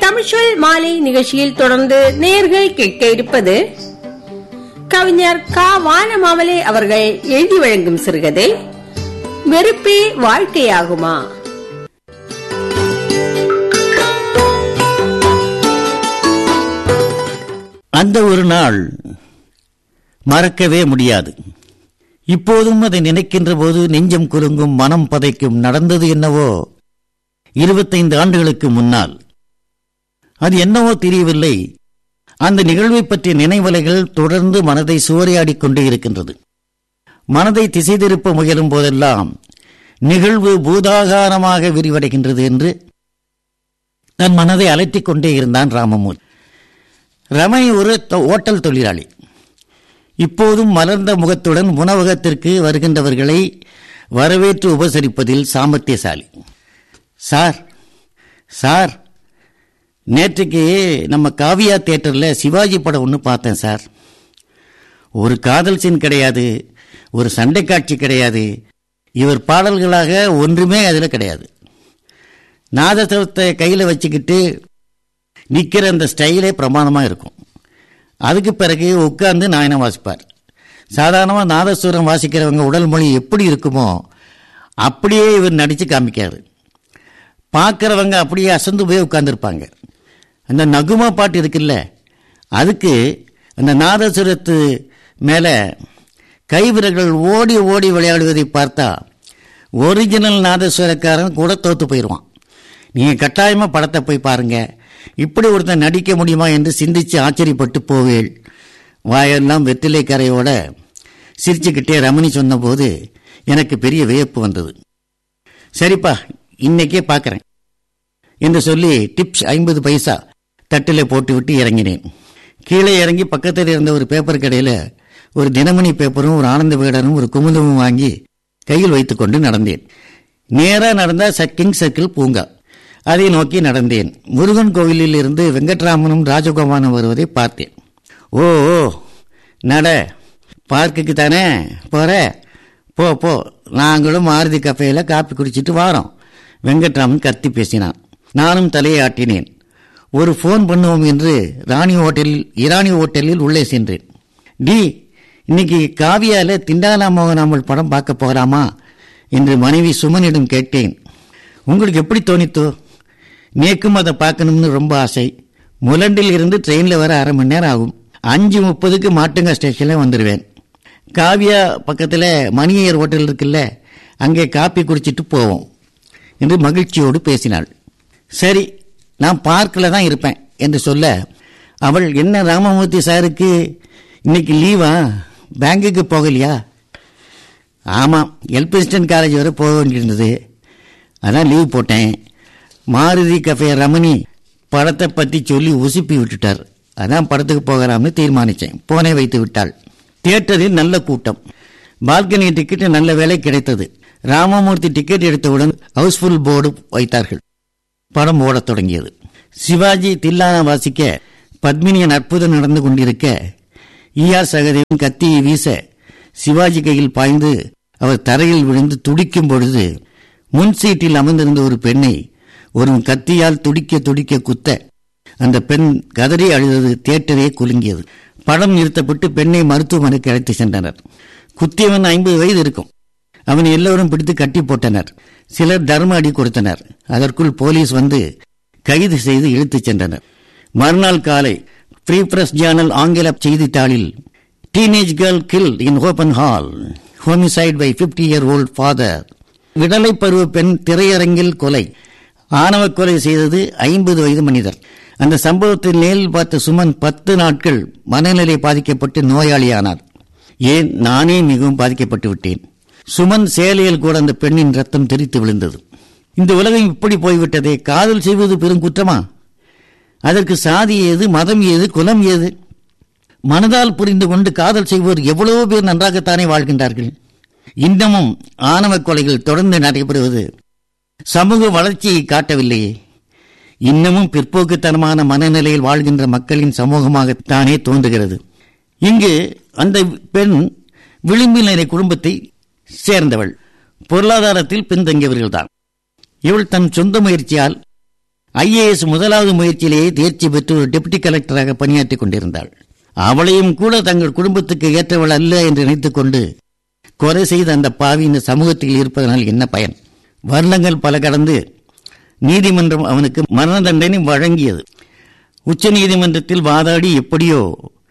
தமிழ்ச்சொல் மாலை நிகழ்ச்சியில் தொடர்ந்து நேர்கள் கேட்க இருப்பது கவிஞர் கா வானமாமலே அவர்கள் எழுதி வழங்கும் சிறுகதை வெறுப்பே வாழ்க்கையாகுமா அந்த ஒரு நாள் மறக்கவே முடியாது இப்போதும் அதை நினைக்கின்ற போது நெஞ்சம் குலுங்கும் மனம் பதைக்கும் நடந்தது என்னவோ இருபத்தைந்து ஆண்டுகளுக்கு முன்னால் அது என்னவோ தெரியவில்லை அந்த நிகழ்வை பற்றிய நினைவலைகள் தொடர்ந்து மனதை சூறையாடிக் கொண்டே இருக்கின்றது மனதை திசை திருப்ப முயலும் போதெல்லாம் நிகழ்வு பூதாகாரமாக விரிவடைகின்றது என்று தன் மனதை அலட்டிக் கொண்டே இருந்தான் ராமமூர்த்தி ரமை ஒரு தொ- ஓட்டல் தொழிலாளி இப்போதும் மலர்ந்த முகத்துடன் உணவகத்திற்கு வருகின்றவர்களை வரவேற்று உபசரிப்பதில் சாமர்த்தியசாலி சார் சார் நேற்றுக்கு நம்ம காவியா தியேட்டரில் சிவாஜி படம் ஒன்று பார்த்தேன் சார் ஒரு காதல் சீன் கிடையாது ஒரு சண்டை காட்சி கிடையாது இவர் பாடல்களாக ஒன்றுமே அதில் கிடையாது நாதஸ்வரத்தை கையில் வச்சுக்கிட்டு நிற்கிற அந்த ஸ்டைலே பிரமாதமாக இருக்கும் அதுக்கு பிறகு உட்கார்ந்து நாயனம் வாசிப்பார் சாதாரணமாக நாதஸ்வரம் வாசிக்கிறவங்க உடல் மொழி எப்படி இருக்குமோ அப்படியே இவர் நடித்து காமிக்காரு பார்க்குறவங்க அப்படியே அசந்து போய் உட்கார்ந்துருப்பாங்க அந்த நகுமா பாட்டு இருக்குல்ல அதுக்கு அந்த நாதசுரத்து மேலே கைவிரல்கள் ஓடி ஓடி விளையாடுவதை பார்த்தா ஒரிஜினல் நாதஸ்வரக்காரன் கூட தோத்து போயிடுவான் நீங்கள் கட்டாயமாக படத்தை போய் பாருங்க இப்படி ஒருத்தன் நடிக்க முடியுமா என்று சிந்திச்சு ஆச்சரியப்பட்டு போவேள் வாயெல்லாம் வெற்றிலை கரையோட சிரிச்சுக்கிட்டே ரமணி சொன்னபோது எனக்கு பெரிய வியப்பு வந்தது சரிப்பா இன்னைக்கே பார்க்குறேன் என்று சொல்லி டிப்ஸ் ஐம்பது பைசா தட்டிலே போட்டுவிட்டு இறங்கினேன் கீழே இறங்கி பக்கத்தில் இருந்த ஒரு பேப்பர் கடையில் ஒரு தினமணி பேப்பரும் ஒரு ஆனந்த விகடனும் ஒரு குமுதமும் வாங்கி கையில் வைத்துக்கொண்டு நடந்தேன் நேராக நடந்தால் சக்கிங் சர்க்கிள் பூங்கா அதை நோக்கி நடந்தேன் முருகன் கோவிலில் இருந்து வெங்கட்ராமனும் ராஜகோபாலும் வருவதை பார்த்தேன் ஓ ஓ நட பார்க்குக்கு தானே போற போ போ நாங்களும் மாருதி கஃபேல காப்பி குடிச்சிட்டு வாரோம் வெங்கட்ராமன் கத்தி பேசினான் நானும் தலையை ஆட்டினேன் ஒரு ஃபோன் பண்ணுவோம் என்று ராணி ஹோட்டலில் இராணி ஹோட்டலில் உள்ளே சென்றேன் டி இன்னைக்கு காவியால திண்டானா மோகனாமல் படம் பார்க்க போகலாமா என்று மனைவி சுமனிடம் கேட்டேன் உங்களுக்கு எப்படி தோணித்தோ நேக்கும் அதை பார்க்கணும்னு ரொம்ப ஆசை முலண்டில் இருந்து ட்ரெயினில் வர அரை மணி நேரம் ஆகும் அஞ்சு முப்பதுக்கு மாட்டுங்க ஸ்டேஷனில் வந்துடுவேன் காவியா பக்கத்தில் மணியர் ஹோட்டல் இருக்குல்ல அங்கே காப்பி குடிச்சிட்டு போவோம் என்று மகிழ்ச்சியோடு பேசினாள் சரி நான் பார்க்கில் தான் இருப்பேன் என்று சொல்ல அவள் என்ன ராமமூர்த்தி சாருக்கு இன்னைக்கு லீவா பேங்குக்கு போகலையா ஆமாம் எல்பின்ஸ்டன் காலேஜ் வரை போக வேண்டியிருந்தது அதான் லீவ் போட்டேன் மாருதி கஃபே ரமணி படத்தை பற்றி சொல்லி உசுப்பி விட்டுட்டார் அதான் படத்துக்கு போகலாம்னு தீர்மானித்தேன் போனே வைத்து விட்டாள் தியேட்டரில் நல்ல கூட்டம் பால்கனி டிக்கெட் நல்ல வேலை கிடைத்தது ராமமூர்த்தி டிக்கெட் எடுத்தவுடன் ஹவுஸ்ஃபுல் போர்டு வைத்தார்கள் படம் ஓடத் தொடங்கியது சிவாஜி தில்லானா வாசிக்க பத்மினியின் அற்புதம் நடந்து கொண்டிருக்க ஈஆர் சகதேவன் கத்தியை வீச சிவாஜி கையில் பாய்ந்து அவர் தரையில் விழுந்து துடிக்கும் பொழுது முன் சீட்டில் அமர்ந்திருந்த ஒரு பெண்ணை ஒரு கத்தியால் துடிக்க துடிக்க குத்த அந்த பெண் கதறி அழுதது தியேட்டரே குலுங்கியது படம் நிறுத்தப்பட்டு பெண்ணை மருத்துவமனைக்கு அழைத்து சென்றனர் குத்தியவன் ஐம்பது வயது இருக்கும் அவனை எல்லோரும் பிடித்து கட்டி போட்டனர் சிலர் தர்ம அடி கொடுத்தனர் அதற்குள் போலீஸ் வந்து கைது செய்து இழுத்துச் சென்றனர் மறுநாள் காலை ஃப்ரீ பிரஸ் ஜேர்னல் ஆங்கில செய்தித்தாளில் teenage girl kill in open hall homicide by 50 year old father விடலை பருவ பெண் திரையரங்கில் கொலை ஆணவ கொலை செய்தது ஐம்பது வயது மனிதர் அந்த சம்பவத்தை நேரில் பார்த்த சுமன் பத்து நாட்கள் மனநிலை பாதிக்கப்பட்டு நோயாளியானார் ஏன் நானே மிகவும் பாதிக்கப்பட்டு விட்டேன் சுமன் சேலையில் கூட அந்த பெண்ணின் ரத்தம் தெரித்து விழுந்தது இந்த உலகம் இப்படி போய்விட்டதே காதல் செய்வது பெரும் குற்றமா அதற்கு சாதி ஏது மதம் ஏது குலம் ஏது மனதால் புரிந்து கொண்டு காதல் செய்வோர் எவ்வளவோ பேர் நன்றாகத்தானே வாழ்கின்றார்கள் இன்னமும் ஆணவ கொலைகள் தொடர்ந்து நடைபெறுவது சமூக வளர்ச்சியை காட்டவில்லையே இன்னமும் பிற்போக்குத்தனமான மனநிலையில் வாழ்கின்ற மக்களின் சமூகமாகத்தானே தோன்றுகிறது இங்கு அந்த பெண் விளிம்பில் நிலை குடும்பத்தை சேர்ந்தவள் பொருளாதாரத்தில் பின்தங்கியவர்கள்தான் இவள் தன் சொந்த முயற்சியால் ஐஏஎஸ் முதலாவது முயற்சியிலேயே தேர்ச்சி பெற்று ஒரு டெப்டி கலெக்டராக பணியாற்றிக் கொண்டிருந்தாள் அவளையும் கூட தங்கள் குடும்பத்துக்கு ஏற்றவள் அல்ல என்று நினைத்துக் கொண்டு கொலை செய்த அந்த பாவி இந்த சமூகத்தில் இருப்பதனால் என்ன பயன் வருடங்கள் பல கடந்து நீதிமன்றம் அவனுக்கு மரண தண்டனை வழங்கியது உச்ச நீதிமன்றத்தில் வாதாடி எப்படியோ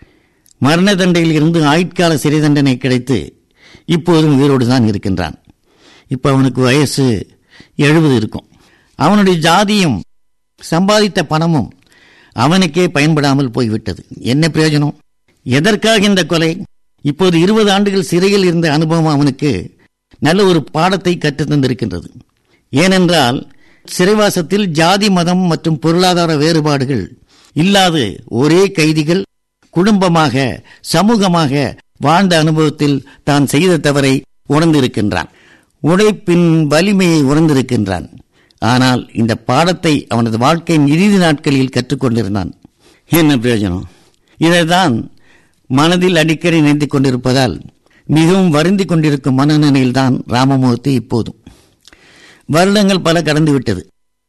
மரண தண்டையில் இருந்து ஆயுட்கால சிறை தண்டனை கிடைத்து இப்போதும் உயிரோடு தான் இருக்கின்றான் இப்போ அவனுக்கு வயசு எழுபது இருக்கும் அவனுடைய ஜாதியும் சம்பாதித்த பணமும் அவனுக்கே பயன்படாமல் போய்விட்டது என்ன பிரயோஜனம் எதற்காக இந்த கொலை இப்போது இருபது ஆண்டுகள் சிறையில் இருந்த அனுபவம் அவனுக்கு நல்ல ஒரு பாடத்தை கற்றுத் தந்திருக்கின்றது ஏனென்றால் சிறைவாசத்தில் ஜாதி மதம் மற்றும் பொருளாதார வேறுபாடுகள் இல்லாது ஒரே கைதிகள் குடும்பமாக சமூகமாக வாழ்ந்த அனுபவத்தில் தான் செய்த தவறை உணர்ந்திருக்கின்றான் உழைப்பின் வலிமையை உணர்ந்திருக்கின்றான் ஆனால் இந்த பாடத்தை அவனது வாழ்க்கையின் இறுதி நாட்களில் கற்றுக்கொண்டிருந்தான் என்ன பிரயோஜனம் இதைதான் மனதில் அடிக்கடி நினைத்துக் கொண்டிருப்பதால் மிகவும் வருந்திக் கொண்டிருக்கும் மனநிலையில்தான் ராமமூர்த்தி இப்போதும் வருடங்கள் பல கடந்துவிட்டது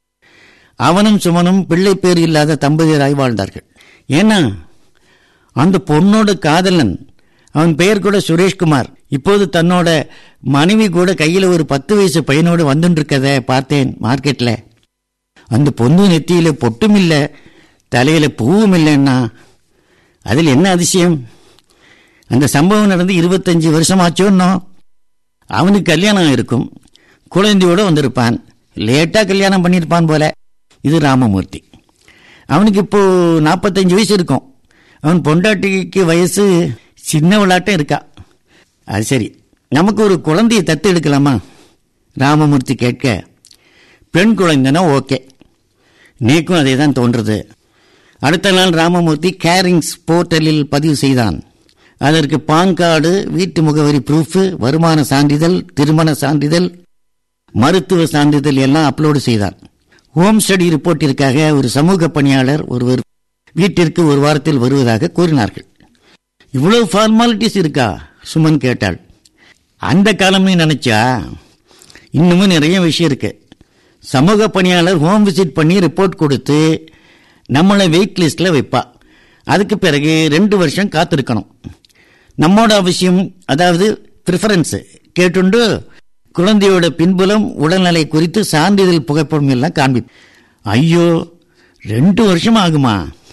அவனும் சுமனும் பிள்ளை பேர் இல்லாத தம்பதியராய் வாழ்ந்தார்கள் ஏன்னா அந்த பொண்ணோட காதலன் அவன் பெயர் கூட சுரேஷ்குமார் இப்போது தன்னோட மனைவி கூட கையில் ஒரு பத்து வயசு பையனோடு வந்துட்டு இருக்கத பார்த்தேன் மார்க்கெட்ல அந்த பொண்ணு நெத்தியில பொட்டும் இல்ல தலையில பூவும் இல்லைன்னா அதில் என்ன அதிசயம் அந்த சம்பவம் நடந்து இருபத்தஞ்சு வருஷமாச்சோன்னோ அவனுக்கு கல்யாணம் இருக்கும் குழந்தையோட வந்திருப்பான் லேட்டா கல்யாணம் பண்ணியிருப்பான் போல இது ராமமூர்த்தி அவனுக்கு இப்போ நாற்பத்தஞ்சு வயசு இருக்கும் அவன் பொண்டாட்டிக்கு வயசு சின்ன விளாட்டம் இருக்கா அது சரி நமக்கு ஒரு குழந்தையை தத்து எடுக்கலாமா ராமமூர்த்தி கேட்க பெண் குழந்தைனா ஓகே நீக்கும் அதே தான் தோன்றுறது அடுத்த நாள் ராமமூர்த்தி கேரிங்ஸ் போர்ட்டலில் பதிவு செய்தான் அதற்கு பான் கார்டு வீட்டு முகவரி ப்ரூஃப் வருமான சான்றிதழ் திருமண சான்றிதழ் மருத்துவ சான்றிதழ் எல்லாம் அப்லோடு செய்தான் ஹோம் ஸ்டடி ரிப்போர்ட்டிற்காக ஒரு சமூக பணியாளர் ஒருவர் வீட்டிற்கு ஒரு வாரத்தில் வருவதாக கூறினார்கள் இவ்வளவு ஃபார்மாலிட்டிஸ் இருக்கா சுமன் கேட்டாள் அந்த காலம்னு நினைச்சா இன்னமும் நிறைய விஷயம் இருக்கு சமூக பணியாளர் ஹோம் விசிட் பண்ணி ரிப்போர்ட் கொடுத்து நம்மளை வெயிட் லிஸ்ட்ல வைப்பா அதுக்கு பிறகு ரெண்டு வருஷம் காத்திருக்கணும் நம்மோட அவசியம் அதாவது ப்ரிஃபரன்ஸ் கேட்டுண்டு குழந்தையோட பின்புலம் உடல்நிலை குறித்து சான்றிதழ் புகைப்படம் எல்லாம் காண்பி ஐயோ ரெண்டு வருஷம் ஆகுமா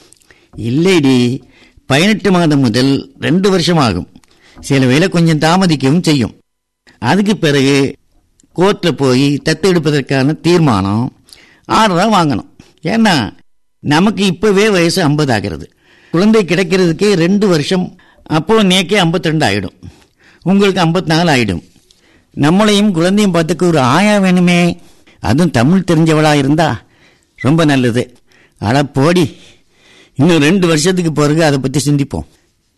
இல்லைடி பதினெட்டு மாதம் முதல் ரெண்டு வருஷம் ஆகும் சில வேளை கொஞ்சம் தாமதிக்கவும் செய்யும் அதுக்கு பிறகு கோர்ட்ல போய் தத்தெடுப்பதற்கான தீர்மானம் ஆர்டரா வாங்கணும் ஏன்னா நமக்கு இப்பவே வயசு ஐம்பது ஆகிறது குழந்தை கிடைக்கிறதுக்கே ரெண்டு வருஷம் அப்போ நேக்கே 52 ஆயிடும் உங்களுக்கு 54 ஆயிடும் நம்மளையும் குழந்தையும் பார்த்துக்க ஒரு ஆயா வேணுமே அதுவும் தமிழ் தெரிஞ்சவளா இருந்தா ரொம்ப நல்லது அட போடி இன்னும் ரெண்டு வருஷத்துக்கு பிறகு அதை பத்தி சிந்திப்போம்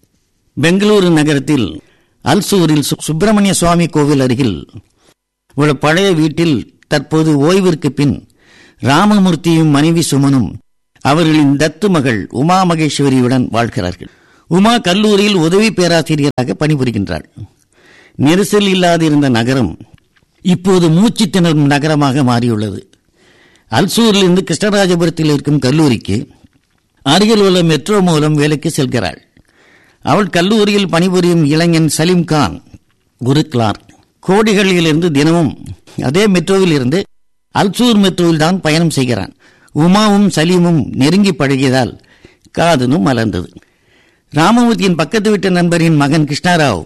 பெங்களூரு நகரத்தில் அல்சூரில் சு- சுப்பிரமணிய சுவாமி கோவில் அருகில் ஒரு பழைய வீட்டில் தற்போது ஓய்விற்கு பின் ராமமூர்த்தியும் மனைவி சுமனும் அவர்களின் தத்து மகள் உமா மகேஸ்வரியுடன் வாழ்கிறார்கள் உமா கல்லூரியில் உதவி பேராசிரியராக பணிபுரிகின்றாள் நெரிசல் இல்லாதிருந்த நகரம் இப்போது மூச்சு திணறும் நகரமாக மாறியுள்ளது அல்சூரிலிருந்து கிருஷ்ணராஜபுரத்தில் இருக்கும் கல்லூரிக்கு அருகில் உள்ள மெட்ரோ மூலம் வேலைக்கு செல்கிறாள் அவள் கல்லூரியில் பணிபுரியும் இளைஞன் சலீம் கான் ஒரு கிளார்க் கோடிகளிலிருந்து தினமும் அதே மெட்ரோவில் இருந்து அல்சூர் மெட்ரோவில் தான் பயணம் செய்கிறான் உமாவும் சலீமும் நெருங்கி பழகியதால் காதலும் மலர்ந்தது ராமமூர்த்தியின் பக்கத்து வீட்டு நண்பரின் மகன் கிருஷ்ணாராவ்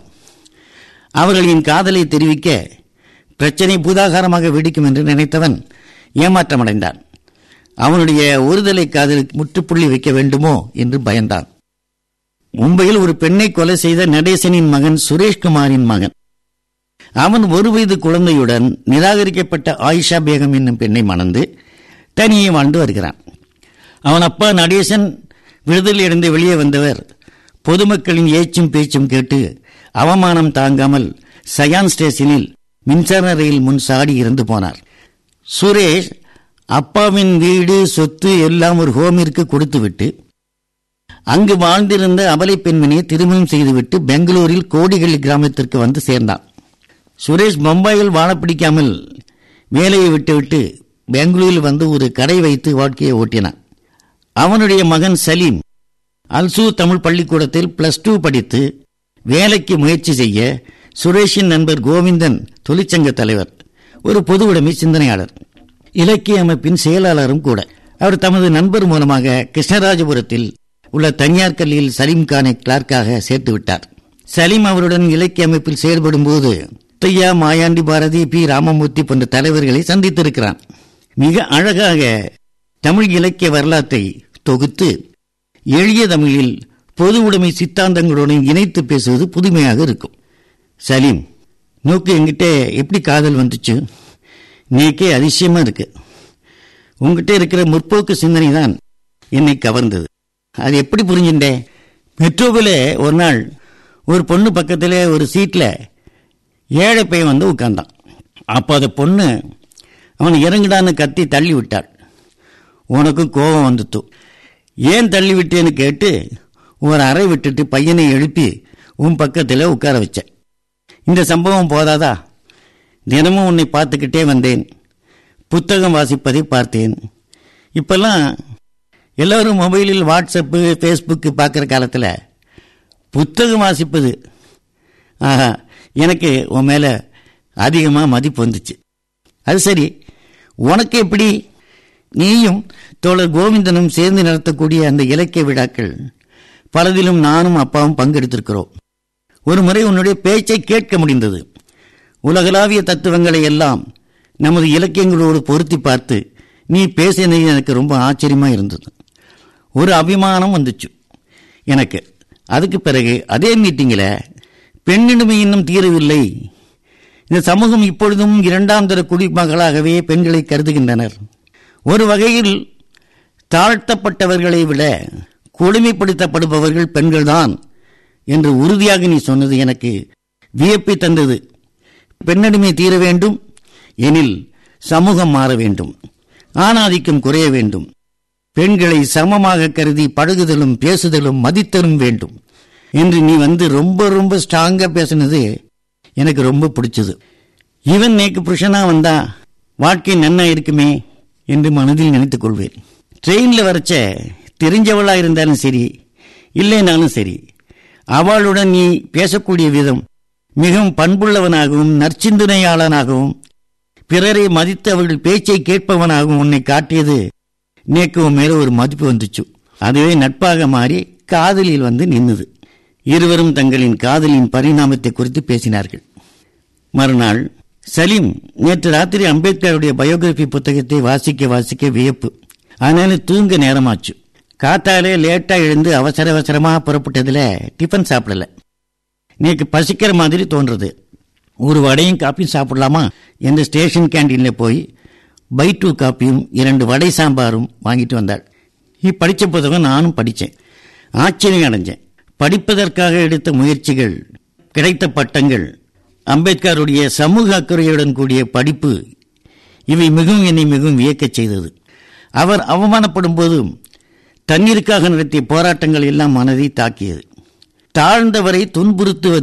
அவர்களின் காதலை தெரிவிக்க பிரச்சனை பூதாகாரமாக வெடிக்கும் என்று நினைத்தவன் ஏமாற்றமடைந்தான் அவனுடைய ஒருதலை காதலுக்கு முற்றுப்புள்ளி வைக்க வேண்டுமோ என்று பயந்தான் மும்பையில் ஒரு பெண்ணை கொலை செய்த நடேசனின் மகன் சுரேஷ்குமாரின் மகன் அவன் ஒரு வயது குழந்தையுடன் நிராகரிக்கப்பட்ட ஆயிஷா பேகம் என்னும் பெண்ணை மணந்து தனியே வாழ்ந்து வருகிறான் அவன் அப்பா நடேசன் விடுதலையடைந்து வெளியே வந்தவர் பொதுமக்களின் ஏச்சும் பேச்சும் கேட்டு அவமானம் தாங்காமல் சயான் ஸ்டேஷனில் மின்சார ரயில் முன் சாடி இறந்து போனார் சுரேஷ் அப்பாவின் வீடு சொத்து எல்லாம் ஒரு ஹோமிற்கு கொடுத்துவிட்டு அங்கு வாழ்ந்திருந்த அபலை பெண்மணியை திருமணம் செய்துவிட்டு பெங்களூரில் கோடிகளி கிராமத்திற்கு வந்து சேர்ந்தான் சுரேஷ் பம்பாயில் வாழ பிடிக்காமல் வேலையை விட்டுவிட்டு பெங்களூரில் வந்து ஒரு கடை வைத்து வாழ்க்கையை ஓட்டினான் அவனுடைய மகன் சலீம் அல்சூர் தமிழ் பள்ளிக்கூடத்தில் பிளஸ் டூ படித்து வேலைக்கு முயற்சி செய்ய சுரேஷின் நண்பர் கோவிந்தன் தொழிற்சங்க தலைவர் ஒரு பொது உடைமை சிந்தனையாளர் இலக்கிய அமைப்பின் செயலாளரும் கூட அவர் தமது நண்பர் மூலமாக கிருஷ்ணராஜபுரத்தில் உள்ள தனியார் கல்வியில் சலீம் கானை கிளார்க்காக சேர்த்து விட்டார் சலீம் அவருடன் இலக்கிய அமைப்பில் செயல்படும் போது தையா மாயாண்டி பாரதி பி ராமமூர்த்தி போன்ற தலைவர்களை சந்தித்திருக்கிறான் மிக அழகாக தமிழ் இலக்கிய வரலாற்றை தொகுத்து எளிய தமிழில் பொது உடைமை சித்தாந்தங்களுடன் இணைத்து பேசுவது புதுமையாக இருக்கும் சலீம் நோக்கு என்கிட்ட எப்படி காதல் வந்துச்சு நீக்கே அதிசயமா இருக்கு உங்ககிட்ட இருக்கிற முற்போக்கு சிந்தனை தான் என்னை கவர்ந்தது அது எப்படி புரிஞ்சுட்டே மெட்ரோவில் ஒரு நாள் ஒரு பொண்ணு பக்கத்தில் ஒரு சீட்டில் ஏழை பையன் வந்து உட்கார்ந்தான் அப்போ அந்த பொண்ணு அவன் இறங்குடான்னு கத்தி தள்ளி விட்டாள் உனக்கும் கோபம் வந்துட்டு ஏன் தள்ளி விட்டேன்னு கேட்டு ஒரு அறை விட்டுட்டு பையனை எழுப்பி உன் பக்கத்தில் உட்கார வச்சேன் இந்த சம்பவம் போதாதா தினமும் உன்னை பார்த்துக்கிட்டே வந்தேன் புத்தகம் வாசிப்பதை பார்த்தேன் இப்பெல்லாம் எல்லாரும் மொபைலில் வாட்ஸ்அப்பு ஃபேஸ்புக்கு பார்க்குற காலத்தில் புத்தகம் வாசிப்பது ஆஹா எனக்கு உன் மேலே அதிகமாக மதிப்பு வந்துச்சு அது சரி உனக்கு எப்படி நீயும் தோழர் கோவிந்தனும் சேர்ந்து நடத்தக்கூடிய அந்த இலக்கிய விழாக்கள் பலதிலும் நானும் அப்பாவும் பங்கெடுத்திருக்கிறோம் ஒரு முறை உன்னுடைய பேச்சை கேட்க முடிந்தது உலகளாவிய தத்துவங்களை எல்லாம் நமது இலக்கியங்களோடு பொருத்தி பார்த்து நீ பேசினது எனக்கு ரொம்ப ஆச்சரியமா இருந்தது ஒரு அபிமானம் வந்துச்சு எனக்கு அதுக்கு பிறகு அதே மீட்டிங்கில் பெண்ணின்மை இன்னும் தீரவில்லை இந்த சமூகம் இப்பொழுதும் இரண்டாம் தர குடிமகளாகவே பெண்களை கருதுகின்றனர் ஒரு வகையில் தாழ்த்தப்பட்டவர்களை விட கொடுமைப்படுத்தப்படுபவர்கள் பெண்கள்தான் என்று உறுதியாக நீ சொன்னது எனக்கு வியப்பை தந்தது பெண்ணடிமை தீர வேண்டும் எனில் சமூகம் மாற வேண்டும் ஆணாதிக்கம் குறைய வேண்டும் பெண்களை சமமாக கருதி பழகுதலும் பேசுதலும் மதித்தலும் வேண்டும் என்று நீ வந்து ரொம்ப ரொம்ப ஸ்ட்ராங்கா பேசினது எனக்கு ரொம்ப பிடிச்சது இவன் நேக்கு புருஷனா வந்தா வாழ்க்கை நன்னா இருக்குமே என்று மனதில் நினைத்துக் கொள்வேன் ட்ரெயின்ல வரச்ச தெரிஞ்சவளா இருந்தாலும் சரி இல்லைனாலும் சரி அவளுடன் நீ பேசக்கூடிய விதம் மிகவும் பண்புள்ளவனாகவும் நற்சிந்தனையாளனாகவும் பிறரை மதித்து அவர்கள் பேச்சை கேட்பவனாகவும் உன்னை காட்டியது நேக்கு உன் மேல ஒரு மதிப்பு வந்துச்சு அதுவே நட்பாக மாறி காதலில் வந்து நின்னுது இருவரும் தங்களின் காதலின் பரிணாமத்தை குறித்து பேசினார்கள் மறுநாள் சலீம் நேற்று ராத்திரி அம்பேத்கருடைய பயோகிராபி புத்தகத்தை வாசிக்க வாசிக்க வியப்பு அதனால தூங்க நேரமாச்சு காத்தாலே லேட்டா எழுந்து அவசர அவசரமா புறப்பட்டதுல டிஃபன் சாப்பிடல நேக்கு பசிக்கிற மாதிரி தோன்றது ஒரு வடையும் காப்பியும் சாப்பிடலாமா என்று ஸ்டேஷன் கேண்டீன்ல போய் பை டூ காப்பியும் இரண்டு வடை சாம்பாரும் வாங்கிட்டு வந்தாள் நீ படித்த புத்தகம் நானும் படித்தேன் ஆச்சரியம் அடைஞ்சேன் படிப்பதற்காக எடுத்த முயற்சிகள் கிடைத்த பட்டங்கள் அம்பேத்கருடைய சமூக அக்கறையுடன் கூடிய படிப்பு இவை மிகவும் என்னை மிகவும் வியக்கச் செய்தது அவர் அவமானப்படும் போதும் தண்ணீருக்காக நடத்திய போராட்டங்கள் எல்லாம் மனதை தாக்கியது தாழ்ந்தவரை துன்புறுத்துவது